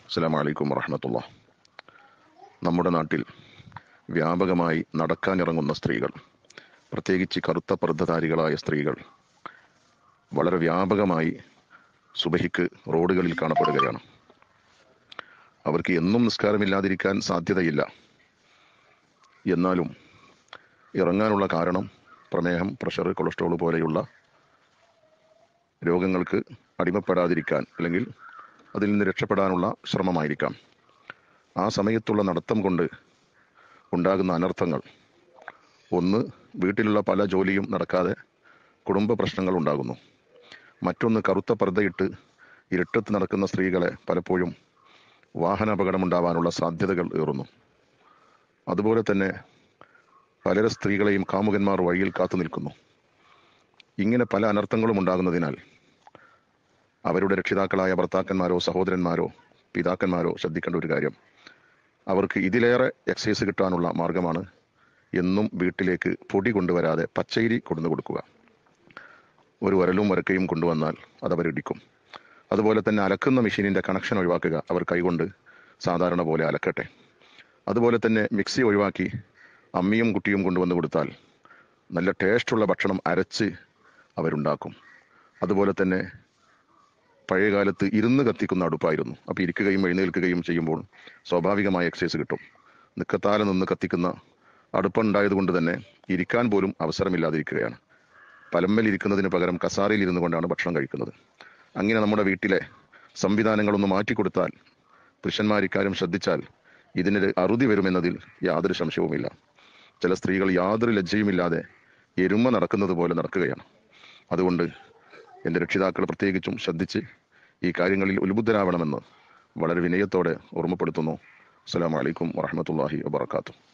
അസ്സലാമു അലൈക്കും വറഹമത്തുള്ള നമ്മുടെ നാട്ടിൽ വ്യാപകമായി നടക്കാനിറങ്ങുന്ന സ്ത്രീകൾ പ്രത്യേകിച്ച് കറുത്ത പർദ്ധധാരികളായ സ്ത്രീകൾ വളരെ വ്യാപകമായി സുബഹിക്ക് റോഡുകളിൽ കാണപ്പെടുകയാണ് അവർക്ക് എന്നും നിസ്കാരമില്ലാതിരിക്കാൻ സാധ്യതയില്ല എന്നാലും ഇറങ്ങാനുള്ള കാരണം പ്രമേഹം പ്രഷർ കൊളസ്ട്രോൾ പോലെയുള്ള രോഗങ്ങൾക്ക് അടിമപ്പെടാതിരിക്കാൻ അല്ലെങ്കിൽ അതിൽ നിന്ന് രക്ഷപ്പെടാനുള്ള ശ്രമമായിരിക്കാം ആ സമയത്തുള്ള നടത്തം കൊണ്ട് ഉണ്ടാകുന്ന അനർത്ഥങ്ങൾ ഒന്ന് വീട്ടിലുള്ള പല ജോലിയും നടക്കാതെ കുടുംബ പ്രശ്നങ്ങൾ ഉണ്ടാകുന്നു മറ്റൊന്ന് കറുത്ത പർദ്ദയിട്ട് ഇരുട്ടത്ത് നടക്കുന്ന സ്ത്രീകളെ പലപ്പോഴും വാഹനാപകടമുണ്ടാവാനുള്ള സാധ്യതകൾ ഏറുന്നു അതുപോലെ തന്നെ പലര സ്ത്രീകളെയും കാമുകന്മാർ വഴിയിൽ കാത്തു നിൽക്കുന്നു ഇങ്ങനെ പല അനർത്ഥങ്ങളും ഉണ്ടാകുന്നതിനാൽ അവരുടെ രക്ഷിതാക്കളായ ഭർത്താക്കന്മാരോ സഹോദരന്മാരോ പിതാക്കന്മാരോ ശ്രദ്ധിക്കേണ്ട ഒരു കാര്യം അവർക്ക് ഇതിലേറെ എക്സസൈസ് കിട്ടാനുള്ള മാർഗമാണ് എന്നും വീട്ടിലേക്ക് പൊടി കൊണ്ടുവരാതെ പച്ചരി കൊണ്ടു കൊടുക്കുക ഒരു വരലും വരക്കയും കൊണ്ടുവന്നാൽ അത് അവരിടിക്കും അതുപോലെ തന്നെ അലക്കുന്ന മെഷീനിന്റെ കണക്ഷൻ ഒഴിവാക്കുക അവർ കൈകൊണ്ട് സാധാരണ പോലെ അലക്കട്ടെ അതുപോലെ തന്നെ മിക്സി ഒഴിവാക്കി അമ്മിയും കുട്ടിയും കൊണ്ടുവന്ന് കൊടുത്താൽ നല്ല ടേസ്റ്റുള്ള ഭക്ഷണം അരച്ച് അവരുണ്ടാക്കും അതുപോലെ തന്നെ പഴയ കാലത്ത് ഇരുന്ന് കത്തിക്കുന്ന അടുപ്പായിരുന്നു അപ്പോൾ ഇരിക്കുകയും എഴുന്നേൽക്കുകയും ചെയ്യുമ്പോൾ സ്വാഭാവികമായ എക്സസൈസ് കിട്ടും നിക്കത്താലെ നിന്ന് കത്തിക്കുന്ന അടുപ്പുണ്ടായത് കൊണ്ട് തന്നെ ഇരിക്കാൻ പോലും അവസരമില്ലാതിരിക്കുകയാണ് പലമ്മൽ ഇരിക്കുന്നതിന് പകരം കസാരയിൽ ഇരുന്നു കൊണ്ടാണ് ഭക്ഷണം കഴിക്കുന്നത് അങ്ങനെ നമ്മുടെ വീട്ടിലെ സംവിധാനങ്ങളൊന്ന് മാറ്റിക്കൊടുത്താൽ പുരുഷന്മാർ ഇക്കാര്യം ശ്രദ്ധിച്ചാൽ ഇതിനൊരു അറുതി വരുമെന്നതിൽ യാതൊരു സംശയവുമില്ല ചില സ്ത്രീകൾ യാതൊരു ലജ്ജയുമില്ലാതെ എരുമ നടക്കുന്നത് പോലെ നടക്കുകയാണ് അതുകൊണ്ട് എൻ്റെ രക്ഷിതാക്കൾ പ്രത്യേകിച്ചും ശ്രദ്ധിച്ച് ഈ കാര്യങ്ങളിൽ ഉത്ബുദ്ധരാവണമെന്ന് വളരെ വിനയത്തോടെ ഓർമ്മപ്പെടുത്തുന്നു അസ്സലാമു അലൈക്കും വറഹമത്തല്ലാഹി വബർക്കാത്തു